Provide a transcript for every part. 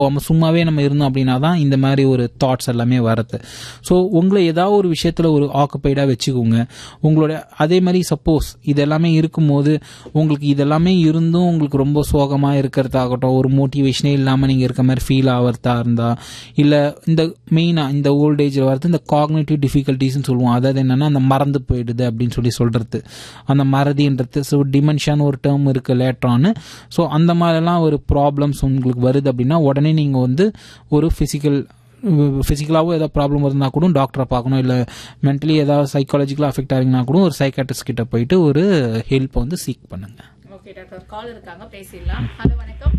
நம்ம சும்மாவே நம்ம இருந்தோம் அப்படின்னா தான் இந்த மாதிரி ஒரு தாட்ஸ் எல்லாமே வரது ஸோ உங்களை ஏதாவது ஒரு விஷயத்தில் ஒரு ஆக்குப்பைடாக வச்சுக்கோங்க உங்களோட அதே மாதிரி சப்போஸ் இது எல்லாமே இருக்கும்போது உங்களுக்கு இதெல்லாமே இருந்தும் உங்களுக்கு ரொம்ப சோகமாக இருக்கிறதாகட்டும் ஒரு மோட்டிவேஷனே இல்லாமல் நீங்கள் இருக்க மாதிரி ஃபீல் ஆகிறதா இருந்தால் இல்லை இந்த மெயினாக இந்த ஓல்ட் ஏஜில் வரது இந்த காக்னேட்டிவ் டிஃபிகல்ட்டிஸ்னு சொல்லுவோம் அதாவது என்னென்னா அந்த மறந்து போயிடுது அப்படின்னு சொல்லி சொல்கிறது அந்த மறதின்றது ஸோ டிமென்ஷன் ஒரு டேர்ம் இருக்குது லேட்ரான்னு ஸோ அந்த மாதிரிலாம் ஒரு ப்ராப்ளம்ஸ் உங்களுக்கு வருது அப்படின்னா உடனே நீங்கள் வந்து ஒரு ஃபிசிக்கல் ஃபிசிக்கலாகவும் ஏதாவது ப்ராப்ளம் இருந்தால் கூட டாக்டரை பார்க்கணும் இல்லை மென்டலி ஏதாவது சைக்காலஜிக்கலாக அஃபெக்ட் ஆகிங்கன்னா கூட ஒரு சைக்காட்ரிஸ்ட் கிட்ட போயிட்டு ஒரு ஹெல்ப்பை வந்து சீக் பண்ணுங்க ஓகே டாக்டர் கால் இருக்காங்க பேசிடலாம் ஹலோ வணக்கம்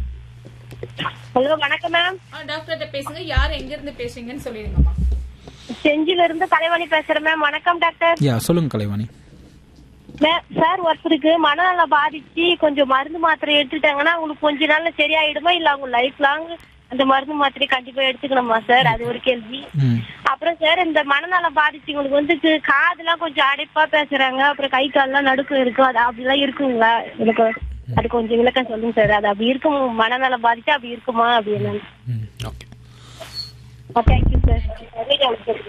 ஹலோ வணக்கம் மேம் ஆ டாக்டர்கிட்ட பேசுங்க யார் எங்க இருந்து பேசுறீங்கன்னு சொல்லிடுங்கம்மா செஞ்சில இருந்து கலைவாணி பேசுறேன் மேம் வணக்கம் டாக்டர் யா சொல்லுங்க கலைவாணி மே- சார் ஒருத்தருக்கு மனநல பாதிச்சு கொஞ்சம் மருந்து மாத்திரை எடுத்துட்டாங்கன்னா அவங்களுக்கு கொஞ்ச நாள்ல சரியாயிடுமா இல்ல அவங்க லைஃப் லாங் அந்த மருந்து மாத்திரை கண்டிப்பா எடுத்துக்கணுமா சார் அது ஒரு கேள்வி ம் அப்புறம் சார் இந்த மனநல பாதிச்சவங்களுக்கு வந்து கு- காதெல்லாம் கொஞ்சம் அடைப்பா பேசுறாங்க அப்புறம் கை கால்லாம் நடுக்கம் இருக்கும் அது அப்படிலாம் இருக்குங்களா எனக்கு அது கொஞ்சம் விளக்கம் சொல்லுங்க சார் அது அப்படி இருக்கும் மனநல பாதிச்சா அப்படி இருக்குமா அப்படின்னு ம் ஓகே தேங்க்யூ சார்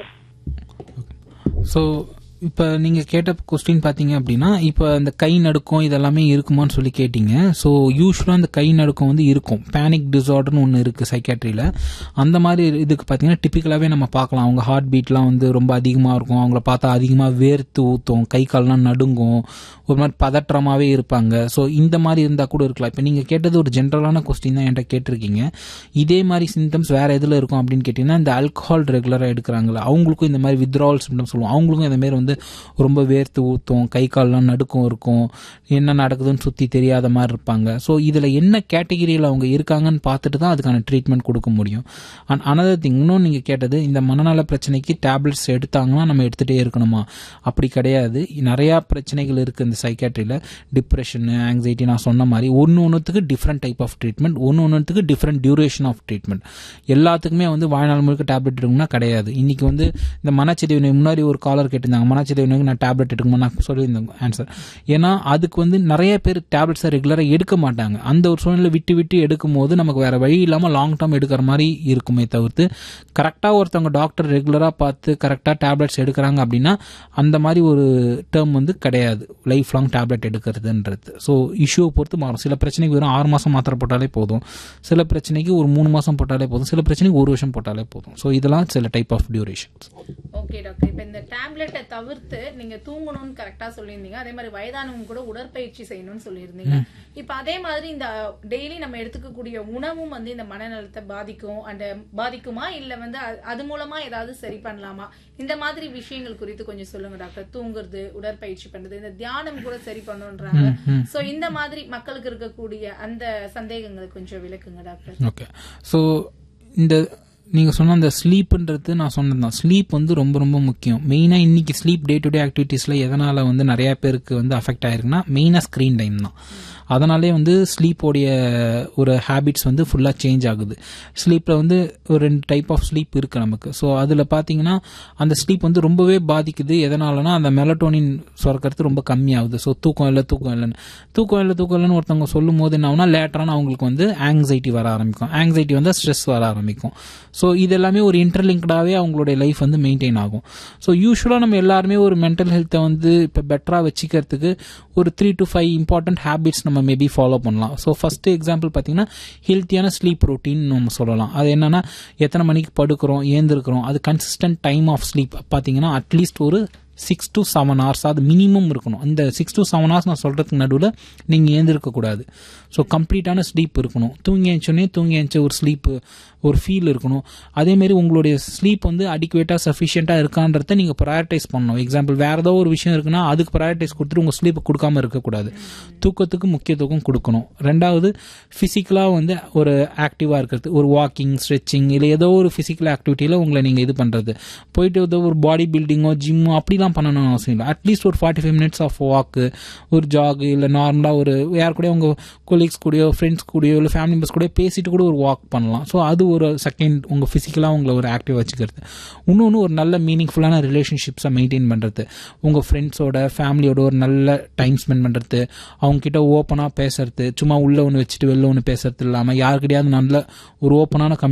ஸோ இப்போ நீங்கள் கேட்ட கொஸ்டின் பார்த்தீங்க அப்படின்னா இப்போ இந்த கை நடுக்கம் இதெல்லாமே இருக்குமான்னு சொல்லி கேட்டீங்க ஸோ யூஸ்வலாக அந்த கை நடுக்கம் வந்து இருக்கும் பேனிக் டிசார்டர்னு ஒன்று இருக்குது சைக்காட்ரியில் அந்த மாதிரி இதுக்கு பார்த்தீங்கன்னா டிப்பிக்கலாகவே நம்ம பார்க்கலாம் அவங்க ஹார்ட் பீட்லாம் வந்து ரொம்ப அதிகமாக இருக்கும் அவங்கள பார்த்தா அதிகமாக வேர்த்து ஊற்றும் கை கால்லாம் நடுங்கும் ஒரு மாதிரி பதற்றமாகவே இருப்பாங்க ஸோ இந்த மாதிரி இருந்தால் கூட இருக்கலாம் இப்போ நீங்கள் கேட்டது ஒரு ஜென்ரலான கொஸ்டின் தான் என்கிட்ட கேட்டிருக்கீங்க இதே மாதிரி சிம்டம்ஸ் வேறு எதில் இருக்கும் அப்படின்னு கேட்டிங்கன்னா இந்த ஆல்கஹால் ரெகுலராக எடுக்கிறாங்களா அவங்களுக்கும் இந்த மாதிரி வித்ராவல் சிம்டம்ஸ் சொல்லுவோம் அவங்களுக்கும் இந்த மாதிரி வந்து ரொம்ப வேர்த்து ஊற்றும் கை கால்லாம் நடுக்கம் இருக்கும் என்ன நடக்குதுன்னு சுற்றி தெரியாத மாதிரி இருப்பாங்க ஸோ இதில் என்ன கேட்டகிரியில் அவங்க இருக்காங்கன்னு பார்த்துட்டு தான் அதுக்கான ட்ரீட்மெண்ட் கொடுக்க முடியும் அண்ட் அனதர் திங் இன்னும் நீங்கள் கேட்டது இந்த மனநல பிரச்சனைக்கு டேப்லெட்ஸ் எடுத்தாங்கன்னா நம்ம எடுத்துகிட்டே இருக்கணுமா அப்படி கிடையாது நிறையா பிரச்சனைகள் இருக்குது இந்த சைக்காட்ரியில் டிப்ரெஷன் ஆங்ஸைட்டி நான் சொன்ன மாதிரி ஒன்று ஒன்றுத்துக்கு டிஃப்ரெண்ட் டைப் ஆஃப் ட்ரீட்மெண்ட் ஒன்று ஒன்றுத்துக்கு டிஃப்ரெண்ட் டியூரேஷன் ஆஃப் ட்ரீட்மெண்ட் எல்லாத்துக்குமே வந்து வாழ்நாள் முழுக்க டேப்லெட் எடுக்கணும்னா கிடையாது இன்னைக்கு வந்து இந்த மனச்சிதைவு நோய் முன்னாடி ஒரு காலர் கேட்டிருந்தாங்க மனச்சிதைவு நோய்க்கு நான் டேப்லெட் எடுக்கணுமா நான் சொல்லியிருந்தேன் ஆன்சர் ஏன்னா அதுக்கு வந்து நிறைய பேர் டேப்லெட்ஸை ரெகுலராக எடுக்க மாட்டாங்க அந்த ஒரு சூழ்நிலை விட்டு விட்டு எடுக்கும் போது நமக்கு வேற வழி இல்லாமல் லாங் டேர்ம் எடுக்கிற மாதிரி இருக்குமே தவிர்த்து கரெக்டாக ஒருத்தவங்க டாக்டர் ரெகுலராக பார்த்து கரெக்டாக டேப்லெட்ஸ் எடுக்கிறாங்க அப்படின்னா அந்த மாதிரி ஒரு டேர்ம் வந்து கிடையாது லைஃப் லாங் டேப்லெட் எடுக்கிறதுன்றது ஸோ இஷ்யூவை பொறுத்து மாறும் சில பிரச்சனைக்கு வெறும் ஆறு மாதம் மாத்திரை போட்டாலே போதும் சில பிரச்சனைக்கு ஒரு மூணு மாதம் போட்டாலே போதும் சில பிரச்சனைக்கு ஒரு வருஷம் போட்டாலே போதும் ஸோ இதெல்லாம் சில type of durations okay doctor இப்போ இந்த டேப்லெட்டை தவிர்த்து நீங்க தூங்கணும்னு கரெக்டா சொல்லியிருந்தீங்க அதே மாதிரி வயதானவங்க கூட உடற்பயிற்சி செய்யணும்னு சொல்லியிருந்தீங்க இப்போ அதே மாதிரி இந்த டெய்லி நம்ம எடுத்துக்கக்கூடிய உணவும் வந்து இந்த மனநலத்தை பாதிக்கும் அந்த பாதிக்குமா இல்ல வந்து அ- அது மூலமா ஏதாவது சரி பண்ணலாமா இந்த மாதிரி விஷயங்கள் குறித்து கொஞ்சம் சொல்லுங்க டாக்டர் தூங்குறது உடற்பயிற்சி பண்றது இந்த தியானம் கூட சரி பண்ணுன்றாங்க சோ இந்த மாதிரி மக்களுக்கு இருக்கக்கூடிய அந்த சந்தேகங்களை கொஞ்சம் விளக்குங்க டாக்டர் ஓகே ஸோ இந்த நீங்கள் சொன்ன அந்த ஸ்லீப்புன்றது நான் சொன்னது தான் ஸ்லீப் வந்து ரொம்ப ரொம்ப முக்கியம் மெயினாக இன்னைக்கு ஸ்லீப் டே டு டே ஆக்டிவிட்டீஸில் எதனால் வந்து நிறையா பேருக்கு வந்து அஃபெக்ட் ஆயிருக்குன்னா மெயினாக ஸ்க்ரீன் டைம் தான் அதனாலே வந்து ஸ்லீப்போடைய ஒரு ஹேபிட்ஸ் வந்து ஃபுல்லாக சேஞ்ச் ஆகுது ஸ்லீப்பில் வந்து ஒரு ரெண்டு டைப் ஆஃப் ஸ்லீப் இருக்குது நமக்கு ஸோ அதில் பார்த்தீங்கன்னா அந்த ஸ்லீப் வந்து ரொம்பவே பாதிக்குது எதனாலனா அந்த மெலட்டோனின் சுரக்கிறது ரொம்ப கம்மியாகுது ஸோ தூக்கம் இல்லை தூக்கம் இல்லைன்னு தூக்கம் இல்லை தூக்கம் இல்லைன்னு ஒருத்தவங்க சொல்லும் போது என்ன ஆகுனா லேட்டரான அவங்களுக்கு வந்து ஆங்ஸைட்டி வர ஆரம்பிக்கும் ஆங்ஸைட்டி வந்து ஸ்ட்ரெஸ் வர ஆரம்பிக்கும் ஸோ இது எல்லாமே ஒரு இன்டர்லிங்க்டாகவே அவங்களுடைய லைஃப் வந்து மெயின்டைன் ஆகும் ஸோ யூஸ்வலாக நம்ம எல்லாருமே ஒரு மென்டல் ஹெல்த்தை வந்து இப்போ பெட்டராக வச்சுக்கிறதுக்கு ஒரு three to five important habits நம்ம மேபி ஃபாலோ பண்ணலாம் ஸோ ஃபர்ஸ்ட் எக்ஸாம்பிள் பார்த்தீங்கன்னா ஹெல்த்தியான ஸ்லீப் ரொட்டீன் நம்ம சொல்லலாம் அது என்னன்னா எத்தனை மணிக்கு படுக்கிறோம் ஏந்திருக்கிறோம் அது கன்சிஸ்டன்ட் டைம் ஆஃப் ஸ்லீப் பார்த்தீங்கன்னா அட்லீஸ்ட் ஒரு சிக்ஸ் டு செவன் ஹவர்ஸ் அது மினிமம் இருக்கணும் இந்த சிக்ஸ் டு செவன் ஹவர்ஸ் நான் சொல்கிறதுக்கு நடுவில் நீங்கள் ஏந்திருக்கக்கூடாது ஸோ கம்ப்ளீட்டான ஸ்லீப் இருக்கணும் தூங்கி எழுந்தோடனே தூங்கி எழுந்த ஒரு ஸ்லீப்பு ஒரு ஃபீல் இருக்கணும் அதேமாரி உங்களுடைய ஸ்லீப் வந்து அடிக்குவேட்டாக சஃபிஷியண்ட்டாக இருக்கான்றத நீங்கள் ப்ரையாரிட்டைஸ் பண்ணணும் எக்ஸாம்பிள் வேறு ஏதோ ஒரு விஷயம் இருக்குன்னா அதுக்கு ப்ரையாரிட்டைஸ் கொடுத்துட்டு உங்கள் ஸ்லீப்பை கொடுக்காம இருக்கக்கூடாது தூக்கத்துக்கு முக்கியத்துவம் கொடுக்கணும் ரெண்டாவது ஃபிசிக்கலாக வந்து ஒரு ஆக்டிவாக இருக்கிறது ஒரு வாக்கிங் ஸ்ட்ரெச்சிங் இல்லை ஏதோ ஒரு ஃபிசிக்கல் ஆக்டிவிட்டியில் உங்களை நீங்கள் இது பண்ணுறது போயிட்டு ஏதோ ஒரு பாடி பில்டிங்கோ ஜிம்மோ அப்படிலாம் தான் பண்ணணும்னு அவசியம் இல்லை அட்லீஸ்ட் ஒரு ஃபார்ட்டி ஃபைவ் மினிட்ஸ் ஆஃப் வாக்கு ஒரு ஜாகு இல்லை நார்மலாக ஒரு யார் கூட உங்கள் கொலீக்ஸ் கூடயோ ஃப்ரெண்ட்ஸ் கூடயோ இல்லை ஃபேமிலி மெம்பர்ஸ் கூட பேசிட்டு கூட ஒரு வாக் பண்ணலாம் ஸோ அது ஒரு செகண்ட் உங்கள் ஃபிசிக்கலாக உங்களை ஒரு ஆக்டிவ் வச்சுக்கிறது இன்னொன்று ஒரு நல்ல மீனிங்ஃபுல்லான ரிலேஷன்ஷிப்ஸை மெயின்டைன் பண்ணுறது உங்கள் ஃப்ரெண்ட்ஸோட ஃபேமிலியோட ஒரு நல்ல டைம் ஸ்பெண்ட் பண்ணுறது அவங்கக்கிட்ட ஓப்பனாக பேசுறது சும்மா உள்ளே ஒன்று வச்சுட்டு வெளில ஒன்று பேசுறது இல்லாமல் யாருக்கிட்டையாவது நல்ல ஒரு ஓப்பனான